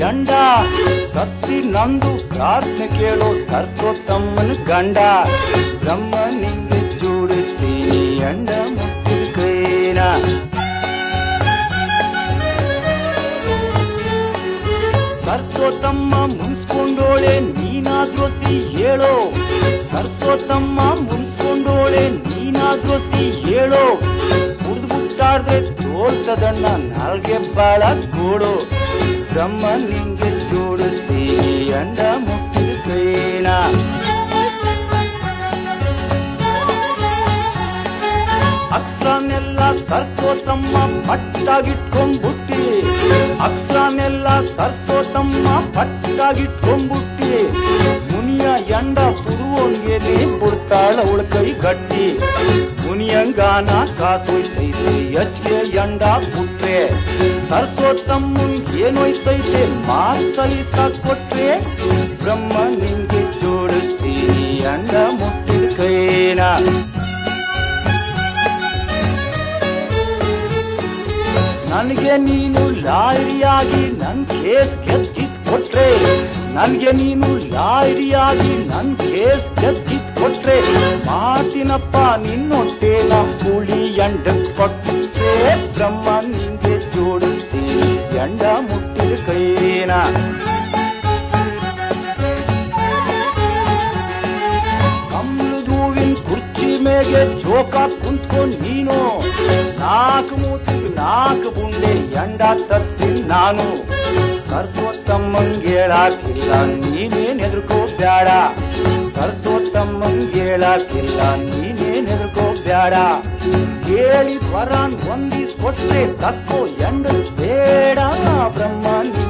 ಎಂಡ ಕತ್ತಿ ನಂದು ಪ್ರಾರ್ಥನೆ ಕೇಳೋ ಸರ್ಸೋತ್ತಮ್ಮನ ಗಂಡ ಬ್ರಹ್ಮ ನಿಂಗೆ ಜೋಡಿಸ್ತೀನಿ ಎಂಡ ಮುಟ್ಟಿದ ಕೈನ ಸರ್ಸೋತಮ್ಮ ಮುನ್ಸ್ಕೊಂಡೋಳೆ ನೀನಾದ್ರೊತ್ತಿ ಹೇಳೋ ಸರ್ಸೋತಮ್ಮ ಮುನ್ಸ್ಕೊಂಡೋಳೆ ನೀನಾದ್ರೊತ್ತಿ ಹೇಳೋ ಕುಡ್ದು ಬಿಟ್ಟಾಡ್ದೆ ತೋರ್ಸದಣ್ಣ ನಾಲ್ಗೆ ಬಾಳ ಗೋಡು ಬ್ರಹ್ಮ ನಿಂಗೆ ಜೋಡಿಸ್ತೀನಿ ಅಂಡ ಮುಟ್ಟಿದ ಕೈನ ಅಕ್ರನೆಲ್ಲ ಸರ್ಸೋತಮ್ಮ ಪಟ್ಟಾಗಿಟ್ಕೊಂಡ್ಬುಟ್ಟಿ ಅಕ್ರನೆಲ್ಲ ಸರ್ಸೋತಮ್ಮ ಪಟ್ಟಾಗಿಟ್ಕೊಂಡ್ಬುಟ್ಟಿ ಮುನಿಯ ಎಂಡ ಪುರುವನ್ಗೆ ನೀ ಬಿಡ್ತಾಳ ಉಳ್ಕೈ ಗಟ್ಟಿ ಮುನಿಯಂಗಾನ ಕಾಸೋಯ್ತೈತೆ ಎಚ್ಚೆ ಎಂಡ ಪುಟ್ರೆ ಸರ್ಸೋತಮ್ಮನ್ ಏನೋಯ್ತೈತೆ ಮಾಸಲಿತ ಕೊಟ್ರೆ ಬ್ರಹ್ಮ ನಿಂಗೆ ಜೋಡಿಸ್ತೀನಿ ಅಂಡ ಮುಟ್ಟಿದ ಕೈನ ನನಗೆ ನೀನು ಲಾಯರಿಯಾಗಿ ನನ್ ಕೇಸ್ ಗೆದ್ದಿದ್ ಕೊಟ್ರೆ ನನಗೆ ನೀನು ಲಾಯರಿಯಾಗಿ ನನ್ ಕೇಸ್ ಗೆದ್ದಿದ್ ಕೊಟ್ರೆ ಮಾತಿನಪ್ಪ ನಿನ್ನೊಟ್ಟೇನ ಕೂಳಿ ಎಂಡ ಕೊಟ್ರೆ ಬ್ರಹ್ಮ ನಿಂಗೆ ಜೋಡಿಸ್ತೀನಿ ಎಂಡ ಮುಟ್ಟಿದ ಕೈನ ಕಮ್ಮದ ಹೂವಿನ ಕುರ್ಚಿ ಮೇಗೆ ಜೋಕ ಕುಂತ್ಕೊಂಡ್ ನೀನು ನಾಲ್ಕು ಮೂತಿಗೆ ನಾಲ್ಕು ಬುಂಡೆ ಎಂಡ ತರ್ತೀನಿ ನಾನು ಕರ್ಕೋತಮ್ಮಂಗೇಳಾಕಿಲ್ಲ ನೀನೇನ್ ಹೆದರ್ಕೋ ಬ್ಯಾಡ ಕರ್ಕೋತಮ್ಮಂಗೇಳಾಕಿಲ್ಲ ನೀನೇನ್ ಹೆದರ್ಕೋ ಬ್ಯಾಡ ಕೇಳಿ ವರಾನ್ ಹೊಂದಿಸ್ ಕೊಟ್ರೆ ತಕ್ಕೋ ಎಂಡ ಬೇಡ ಬ್ರಹ್ಮ ನೀ